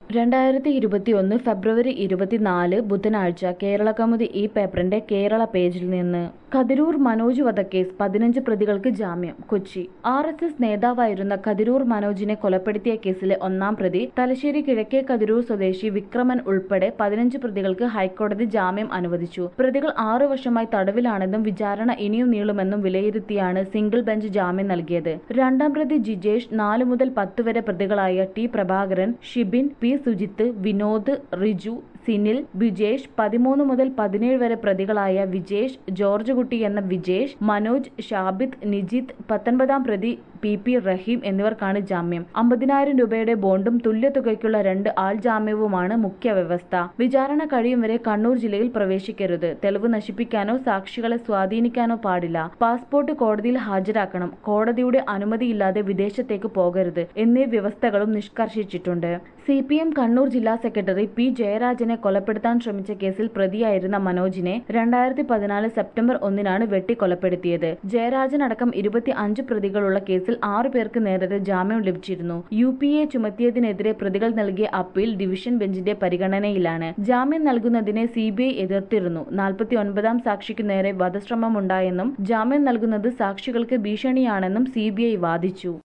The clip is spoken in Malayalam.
രണ്ടായിരത്തി ഇരുപത്തിയൊന്ന് ഫെബ്രുവരി ഇരുപത്തിനാല് ബുധനാഴ്ച കേരള കൗമുദി ഈ പേപ്പറിന്റെ കേരള പേജിൽ നിന്ന് കതിരൂർ മനോജ് വധക്കേസ് പതിനഞ്ച് പ്രതികൾക്ക് ജാമ്യം കൊച്ചി ആർ എസ് എസ് നേതാവായിരുന്ന കതിരൂർ മനോജിനെ കൊലപ്പെടുത്തിയ കേസിലെ ഒന്നാം പ്രതി തലശ്ശേരി കിഴക്കേ കതിരൂർ സ്വദേശി വിക്രമൻ ഉൾപ്പെടെ പതിനഞ്ച് പ്രതികൾക്ക് ഹൈക്കോടതി ജാമ്യം അനുവദിച്ചു പ്രതികൾ ആറു വർഷമായി തടവിലാണെന്നും വിചാരണ ഇനിയും നീളുമെന്നും വിലയിരുത്തിയാണ് സിംഗിൾ ബെഞ്ച് ജാമ്യം നൽകിയത് രണ്ടാം പ്രതി ജിജേഷ് നാല് മുതൽ പത്ത് വരെ പ്രതികളായ ടി പ്രഭാകരൻ ഷിബിൻ പി സുജിത്ത് വിനോദ് റിജു സിനിൽ ബിജേഷ് പതിമൂന്ന് മുതൽ പതിനേഴ് വരെ പ്രതികളായ വിജേഷ് ജോർജ് കുട്ടി എന്ന വിജേഷ് മനോജ് ഷാബിത്ത് നിജിത്ത് പത്തൊൻപതാം പ്രതി പി പി റഹീം എന്നിവർക്കാണ് ജാമ്യം അമ്പതിനായിരം രൂപയുടെ ബോണ്ടും തുല്യ തുകയ്ക്കുള്ള രണ്ട് ആൾ ജാമ്യവുമാണ് മുഖ്യ വ്യവസ്ഥ വിചാരണ കഴിയും വരെ കണ്ണൂർ ജില്ലയിൽ പ്രവേശിക്കരുത് തെളിവ് നശിപ്പിക്കാനോ സാക്ഷികളെ സ്വാധീനിക്കാനോ പാടില്ല പാസ്പോർട്ട് കോടതിയിൽ ഹാജരാക്കണം കോടതിയുടെ അനുമതിയില്ലാതെ വിദേശത്തേക്ക് പോകരുത് എന്നീ വ്യവസ്ഥകളും നിഷ്കർഷിച്ചിട്ടുണ്ട് സി പി എം കണ്ണൂർ ജില്ലാ സെക്രട്ടറി പി ജയരാജനെ കൊലപ്പെടുത്താൻ ശ്രമിച്ച കേസിൽ പ്രതിയായിരുന്ന മനോജിനെ രണ്ടായിരത്തി പതിനാല് സെപ്റ്റംബർ ഒന്നിനാണ് വെട്ടിക്കൊലപ്പെടുത്തിയത് ജയരാജൻ അടക്കം ഇരുപത്തി അഞ്ച് പ്രതികളുള്ള കേസിൽ ആറു പേർക്ക് നേരത്തെ ജാമ്യം ലഭിച്ചിരുന്നു യു പി എ ചുമത്തിയതിനെതിരെ പ്രതികൾ നൽകിയ അപ്പീൽ ഡിവിഷൻ ബെഞ്ചിന്റെ പരിഗണനയിലാണ് ജാമ്യം നൽകുന്നതിനെ സി ബി ഐ എതിർത്തിരുന്നു നാൽപ്പത്തി ഒൻപതാം സാക്ഷിക്കു നേരെ വധശ്രമമുണ്ടായെന്നും ജാമ്യം നൽകുന്നത് സാക്ഷികൾക്ക് ഭീഷണിയാണെന്നും സി ബി ഐ വാദിച്ചു